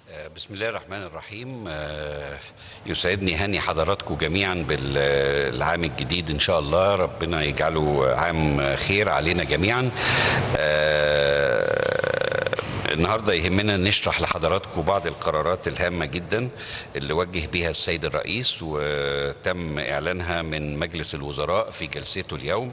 بسم الله الرحمن الرحيم آه، يسعدني هاني حضراتكم جميعا بالعام الجديد ان شاء الله ربنا يجعله عام خير علينا جميعا آه، النهارده يهمنا نشرح لحضراتكم بعض القرارات الهامه جدا اللي وجه بها السيد الرئيس وتم اعلانها من مجلس الوزراء في جلسته اليوم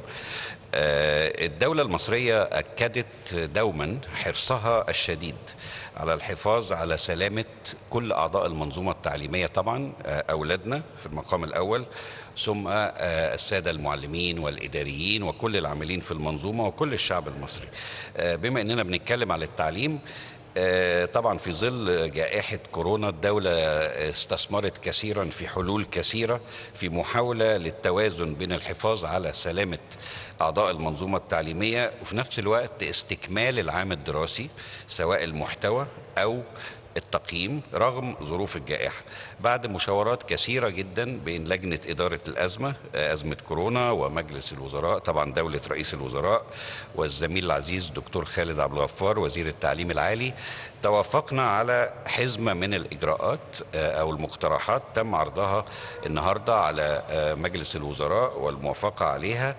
آه، الدولة المصرية أكدت دوما حرصها الشديد على الحفاظ على سلامة كل أعضاء المنظومة التعليمية طبعا آه، أولادنا في المقام الأول ثم آه، السادة المعلمين والإداريين وكل العاملين في المنظومة وكل الشعب المصري آه، بما أننا بنتكلم على التعليم آه، طبعا في ظل جائحة كورونا الدولة استثمرت كثيرا في حلول كثيرة في محاولة للتوازن بين الحفاظ على سلامة أعضاء المنظومة التعليمية وفي نفس الوقت استكمال العام الدراسي سواء المحتوى أو التقييم رغم ظروف الجائحة بعد مشاورات كثيرة جدا بين لجنة إدارة الأزمة آه، أزمة كورونا ومجلس الوزراء طبعا دولة رئيس الوزراء والزميل العزيز دكتور خالد عبد الغفار وزير التعليم العالي توافقنا على حزمة من الإجراءات آه، أو المقترحات تم عرضها النهاردة على آه، مجلس الوزراء والموافقة عليها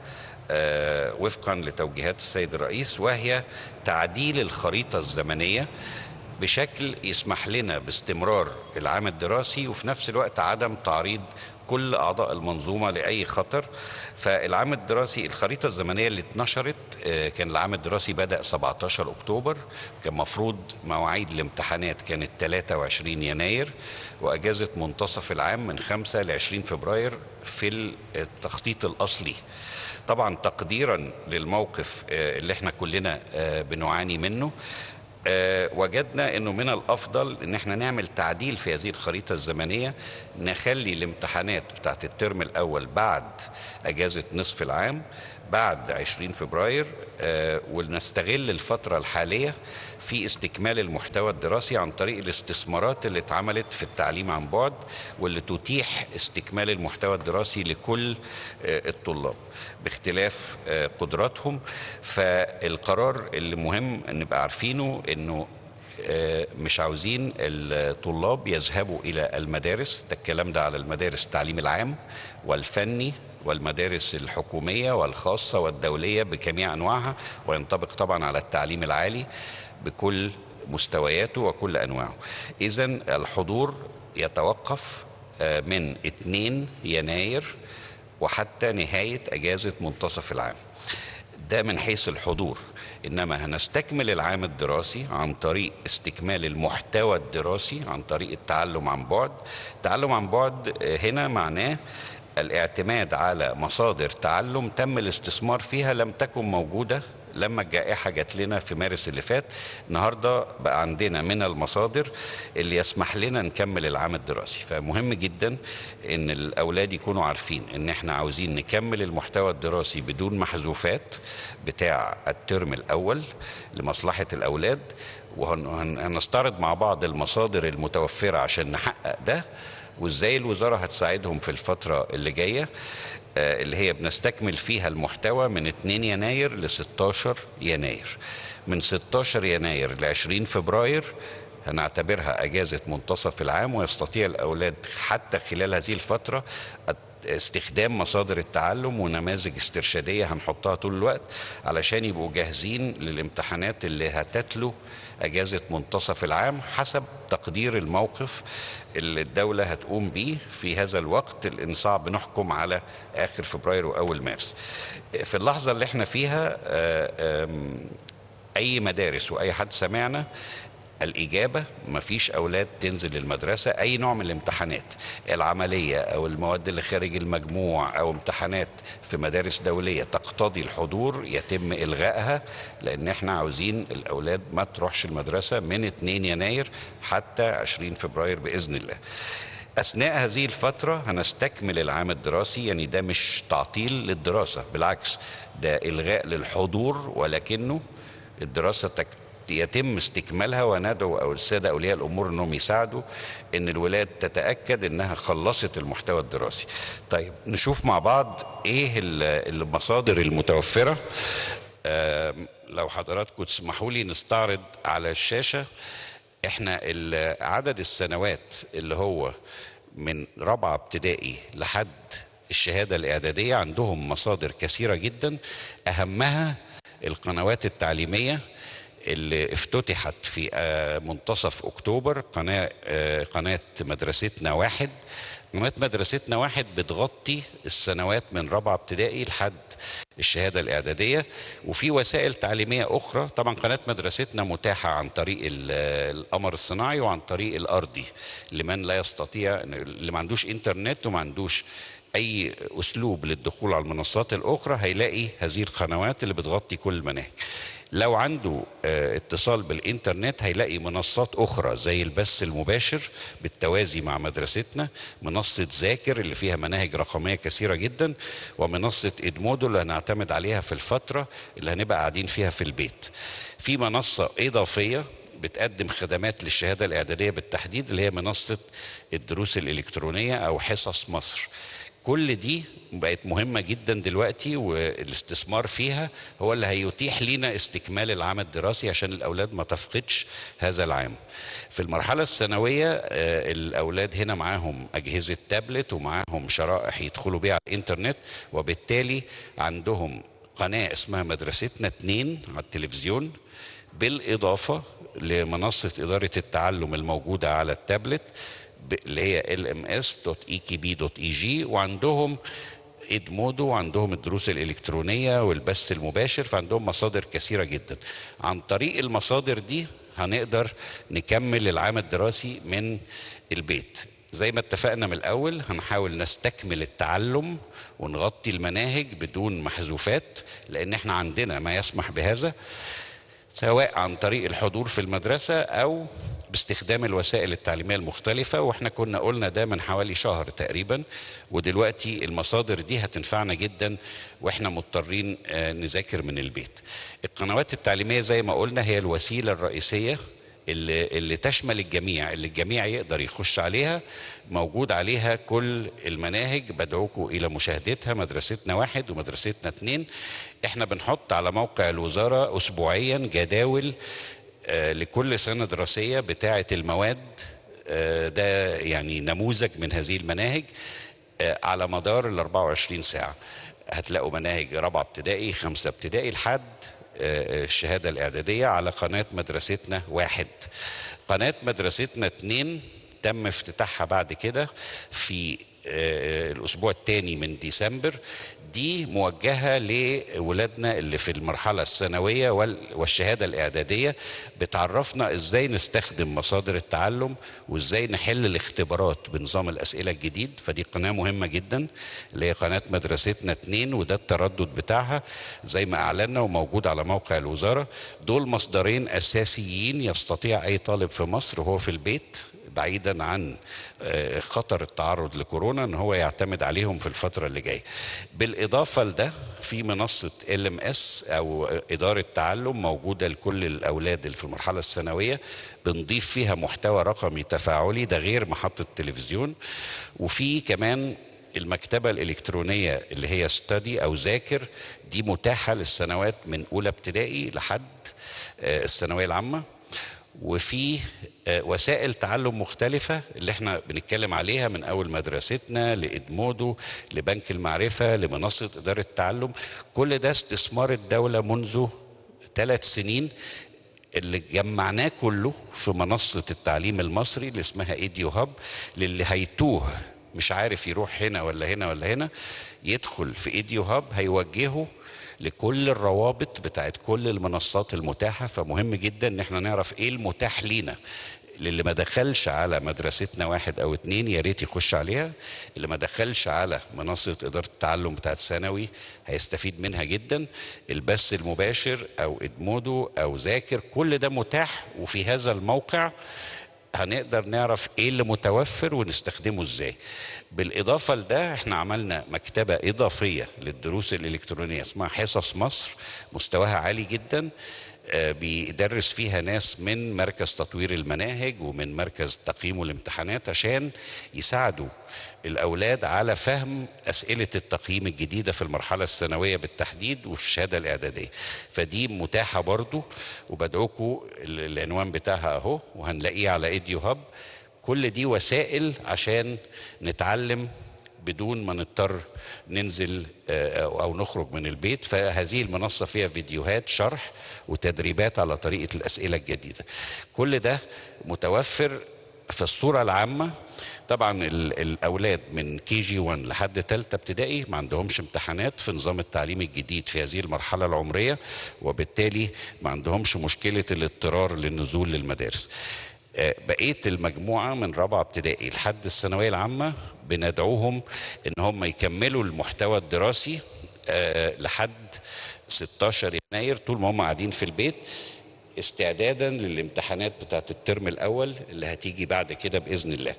آه، وفقا لتوجيهات السيد الرئيس وهي تعديل الخريطة الزمنية بشكل يسمح لنا باستمرار العام الدراسي وفي نفس الوقت عدم تعريض كل اعضاء المنظومه لاي خطر فالعام الدراسي الخريطه الزمنيه اللي اتنشرت آه، كان العام الدراسي بدا 17 اكتوبر كان مفروض مواعيد الامتحانات كانت 23 يناير واجازه منتصف العام من 5 ل 20 فبراير في التخطيط الاصلي طبعا تقديرا للموقف آه، اللي احنا كلنا آه، بنعاني منه آه، وجدنا انه من الافضل ان احنا نعمل تعديل في هذه الخريطه الزمنيه نخلي الامتحانات بتاعت الترم الاول بعد اجازه نصف العام بعد 20 فبراير آه، ونستغل الفترة الحالية في استكمال المحتوى الدراسي عن طريق الاستثمارات اللي اتعملت في التعليم عن بعد واللي تتيح استكمال المحتوى الدراسي لكل آه، الطلاب باختلاف آه، قدراتهم فالقرار اللي مهم نبقى عارفينه انه آه، مش عاوزين الطلاب يذهبوا الى المدارس ده الكلام ده على المدارس التعليم العام والفني والمدارس الحكوميه والخاصه والدوليه بجميع انواعها وينطبق طبعا على التعليم العالي بكل مستوياته وكل انواعه اذا الحضور يتوقف آه، من 2 يناير وحتى نهايه اجازه منتصف العام ده من حيث الحضور انما هنستكمل العام الدراسي عن طريق استكمال المحتوى الدراسي عن طريق التعلم عن بعد التعلم عن بعد آه، هنا معناه الاعتماد على مصادر تعلم تم الاستثمار فيها لم تكن موجوده لما الجائحة جات لنا في مارس اللي فات النهاردة بقى عندنا من المصادر اللي يسمح لنا نكمل العام الدراسي فمهم جدا ان الاولاد يكونوا عارفين ان احنا عاوزين نكمل المحتوى الدراسي بدون محذوفات بتاع الترم الاول لمصلحة الاولاد وهنستعرض مع بعض المصادر المتوفرة عشان نحقق ده وازاي الوزارة هتساعدهم في الفترة اللي جاية آه، اللي هي بنستكمل فيها المحتوى من 2 يناير ل 16 يناير من 16 يناير ل 20 فبراير هنعتبرها اجازه منتصف العام ويستطيع الاولاد حتى خلال هذه الفتره استخدام مصادر التعلم ونماذج استرشاديه هنحطها طول الوقت علشان يبقوا جاهزين للامتحانات اللي هتتلو اجازه منتصف العام حسب تقدير الموقف اللي الدوله هتقوم بيه في هذا الوقت لان صعب نحكم على اخر فبراير واول مارس. في اللحظه اللي احنا فيها آه، آم، اي مدارس واي حد سمعنا الإجابة مفيش أولاد تنزل المدرسة أي نوع من الامتحانات العملية أو المواد اللي خارج المجموع أو امتحانات في مدارس دولية تقتضي الحضور يتم إلغائها لأن احنا عاوزين الأولاد ما تروحش المدرسة من 2 يناير حتى 20 فبراير بإذن الله أثناء هذه الفترة هنستكمل العام الدراسي يعني ده مش تعطيل للدراسة بالعكس ده إلغاء للحضور ولكنه الدراسة تك يتم استكمالها وندعو او الساده اولياء الامور انهم يساعدوا ان الولاد تتاكد انها خلصت المحتوى الدراسي. طيب نشوف مع بعض ايه ال- المصادر المتوفره آم، لو حضراتكم تسمحوا لي نستعرض على الشاشه احنا ال- عدد السنوات اللي هو من رابعة ابتدائي لحد الشهادة الإعدادية عندهم مصادر كثيرة جدا أهمها القنوات التعليمية اللي افتتحت في آه، منتصف اكتوبر قناه آه، قناه مدرستنا واحد قناه مدرستنا واحد بتغطي السنوات من رابعه ابتدائي لحد الشهاده الاعداديه وفي وسائل تعليميه اخرى طبعا قناه مدرستنا متاحه عن طريق ال- القمر الصناعي وعن طريق الارضي لمن لا يستطيع اللي ما عندوش انترنت وما عندوش اي اسلوب للدخول على المنصات الاخرى هيلاقي هذه القنوات اللي بتغطي كل المناهج لو عنده آه، اتصال بالانترنت هيلاقي منصات اخرى زي البث المباشر بالتوازي مع مدرستنا منصه ذاكر اللي فيها مناهج رقميه كثيره جدا ومنصه ادمودو اللي هنعتمد عليها في الفتره اللي هنبقى قاعدين فيها في البيت في منصه اضافيه بتقدم خدمات للشهاده الاعداديه بالتحديد اللي هي منصه الدروس الالكترونيه او حصص مصر كل دي بقت مهمة جدا دلوقتي والاستثمار فيها هو اللي هيتيح لنا استكمال العام الدراسي عشان الأولاد ما تفقدش هذا العام في المرحلة الثانوية آه، الأولاد هنا معاهم أجهزة تابلت ومعاهم شرائح يدخلوا بيها على الإنترنت وبالتالي عندهم قناة اسمها مدرستنا اتنين على التلفزيون بالإضافة لمنصة إدارة التعلم الموجودة على التابلت ب- اللي هي lms.ekb.eg وعندهم ادمودو وعندهم الدروس الإلكترونية والبث المباشر فعندهم مصادر كثيرة جدا عن طريق المصادر دي هنقدر نكمل العام الدراسي من البيت زي ما اتفقنا من الأول هنحاول نستكمل التعلم ونغطي المناهج بدون محذوفات لأن احنا عندنا ما يسمح بهذا سواء عن طريق الحضور في المدرسة أو باستخدام الوسائل التعليمية المختلفة واحنا كنا قلنا ده من حوالي شهر تقريبا ودلوقتي المصادر دي هتنفعنا جدا واحنا مضطرين آه، نذاكر من البيت القنوات التعليمية زي ما قلنا هي الوسيلة الرئيسية اللي, اللي تشمل الجميع اللي الجميع يقدر يخش عليها موجود عليها كل المناهج بدعوكم إلى مشاهدتها مدرستنا واحد ومدرستنا اتنين احنا بنحط على موقع الوزارة أسبوعيا جداول آه، لكل سنة دراسية بتاعة المواد آه، ده يعني نموذج من هذه المناهج آه، على مدار ال 24 ساعة هتلاقوا مناهج رابعة ابتدائي خمسة ابتدائي لحد آه، الشهادة الإعدادية على قناة مدرستنا واحد قناة مدرستنا اتنين تم افتتاحها بعد كده في آه، الأسبوع الثاني من ديسمبر دي موجهة لولادنا اللي في المرحلة الثانوية وال- والشهادة الإعدادية بتعرفنا إزاي نستخدم مصادر التعلم وإزاي نحل الاختبارات بنظام الأسئلة الجديد فدي قناة مهمة جدا اللي هي قناة مدرستنا اتنين وده التردد بتاعها زي ما أعلنا وموجود على موقع الوزارة دول مصدرين أساسيين يستطيع أي طالب في مصر وهو في البيت بعيدا عن آه، خطر التعرض لكورونا ان هو يعتمد عليهم في الفتره اللي جايه بالاضافه لده في منصه ال ام اس او اداره تعلم موجوده لكل الاولاد اللي في المرحله الثانويه بنضيف فيها محتوى رقمي تفاعلي ده غير محطه تلفزيون وفي كمان المكتبة الإلكترونية اللي هي ستادي أو ذاكر دي متاحة للسنوات من أولى ابتدائي لحد آه، الثانوية العامة وفي آه، وسائل تعلم مختلفة اللي احنا بنتكلم عليها من أول مدرستنا لإدمودو لبنك المعرفة لمنصة إدارة التعلم كل ده استثمار الدولة منذ ثلاث سنين اللي جمعناه كله في منصة التعليم المصري اللي اسمها ايديو هاب للي هيتوه مش عارف يروح هنا ولا هنا ولا هنا يدخل في ايديو هاب هيوجهه لكل الروابط بتاعت كل المنصات المتاحة فمهم جدا ان احنا نعرف ايه المتاح لينا للي ما دخلش على مدرستنا واحد او اتنين يا ريت يخش عليها اللي ما دخلش على منصة إدارة التعلم بتاعت ثانوي هيستفيد منها جدا البث المباشر او ادمودو او ذاكر كل ده متاح وفي هذا الموقع هنقدر نعرف ايه اللي متوفر ونستخدمه ازاي بالاضافه لده احنا عملنا مكتبه اضافيه للدروس الالكترونيه اسمها حصص مصر مستواها عالي جدا آه، بيدرس فيها ناس من مركز تطوير المناهج ومن مركز تقييم الامتحانات عشان يساعدوا الأولاد على فهم أسئلة التقييم الجديدة في المرحلة الثانوية بالتحديد والشهادة الإعدادية فدي متاحة برضو وبدعوكم العنوان بتاعها أهو وهنلاقيه على إيديو هاب كل دي وسائل عشان نتعلم بدون ما نضطر ننزل آه، او نخرج من البيت فهذه المنصه فيها فيديوهات شرح وتدريبات على طريقه الاسئله الجديده كل ده متوفر في الصوره العامه طبعا ال- الاولاد من كي جي 1 لحد ثالثه ابتدائي ما عندهمش امتحانات في نظام التعليم الجديد في هذه المرحله العمريه وبالتالي ما عندهمش مشكله الاضطرار للنزول للمدارس آه، بقيه المجموعه من رابعه ابتدائي لحد الثانويه العامه بندعوهم ان هم يكملوا المحتوى الدراسي آه، لحد 16 يناير طول ما هم قاعدين في البيت استعدادا للامتحانات بتاعت الترم الاول اللي هتيجي بعد كده باذن الله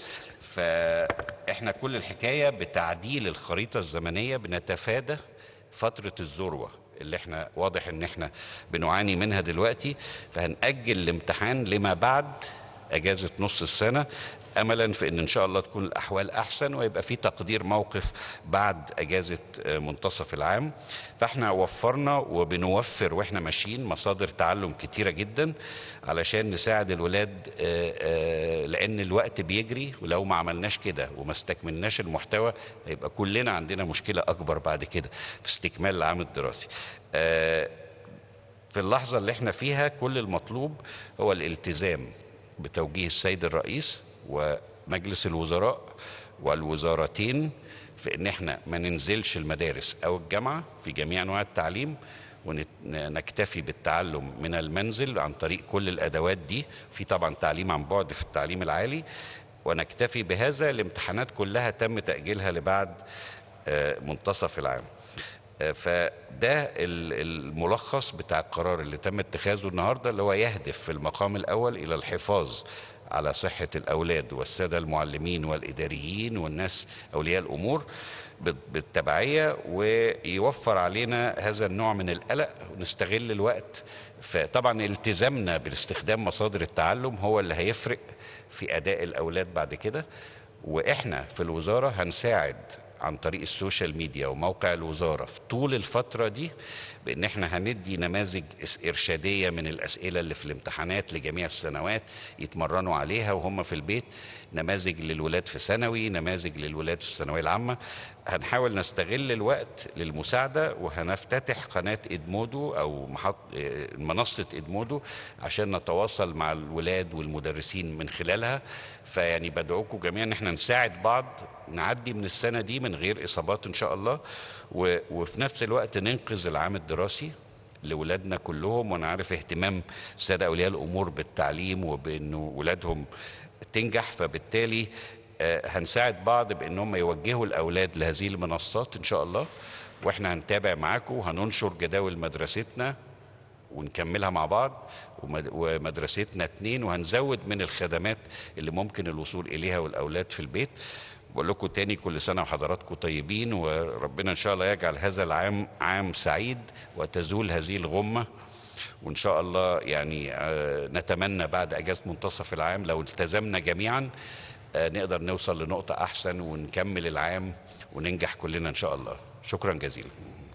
فاحنا كل الحكايه بتعديل الخريطه الزمنيه بنتفادى فتره الذروه اللي احنا واضح ان احنا بنعاني منها دلوقتي فهنأجل الامتحان لما بعد اجازه نص السنه املا في ان ان شاء الله تكون الاحوال احسن ويبقى في تقدير موقف بعد اجازه آه، منتصف العام فاحنا وفرنا وبنوفر واحنا ماشيين مصادر تعلم كتيره جدا علشان نساعد الولاد آه، آه، لان الوقت بيجري ولو ما عملناش كده وما استكملناش المحتوى هيبقى كلنا عندنا مشكله اكبر بعد كده في استكمال العام الدراسي آه، في اللحظة اللي احنا فيها كل المطلوب هو الالتزام بتوجيه السيد الرئيس ومجلس الوزراء والوزارتين في ان احنا ما ننزلش المدارس او الجامعة في جميع انواع التعليم ونكتفي بالتعلم من المنزل عن طريق كل الادوات دي في طبعا تعليم عن بعد في التعليم العالي ونكتفي بهذا الامتحانات كلها تم تأجيلها لبعد آه، منتصف العام آه، فده ال- الملخص بتاع القرار اللي تم اتخاذه النهارده اللي هو يهدف في المقام الاول الى الحفاظ على صحة الأولاد والسادة المعلمين والإداريين والناس أولياء الأمور بال- بالتبعية ويوفر علينا هذا النوع من القلق ونستغل الوقت فطبعا التزامنا باستخدام مصادر التعلم هو اللي هيفرق في أداء الأولاد بعد كده واحنا في الوزاره هنساعد عن طريق السوشيال ميديا وموقع الوزاره في طول الفتره دي بان احنا هندي نماذج إس- ارشاديه من الاسئله اللي في الامتحانات لجميع السنوات يتمرنوا عليها وهم في البيت نماذج للولاد في ثانوي نماذج للولاد في الثانويه العامه هنحاول نستغل الوقت للمساعده وهنفتتح قناه ادمودو او محط آه، منصه ادمودو عشان نتواصل مع الولاد والمدرسين من خلالها فيعني بدعوكم جميعا ان احنا نساعد بعض نعدي من السنه دي من غير اصابات ان شاء الله و- وفي نفس الوقت ننقذ العام الدراسي لولادنا كلهم وانا عارف اهتمام الساده اولياء الامور بالتعليم وبانه ولادهم تنجح فبالتالي آه، هنساعد بعض بان هم يوجهوا الاولاد لهذه المنصات ان شاء الله واحنا هنتابع معاكم وهننشر جداول مدرستنا ونكملها مع بعض ومد- ومدرستنا اتنين وهنزود من الخدمات اللي ممكن الوصول اليها والاولاد في البيت بقول لكم تاني كل سنه وحضراتكم طيبين وربنا ان شاء الله يجعل هذا العام عام سعيد وتزول هذه الغمه وان شاء الله يعني آه، نتمنى بعد اجازه منتصف العام لو التزمنا جميعا آه، نقدر نوصل لنقطه احسن ونكمل العام وننجح كلنا ان شاء الله شكرا جزيلا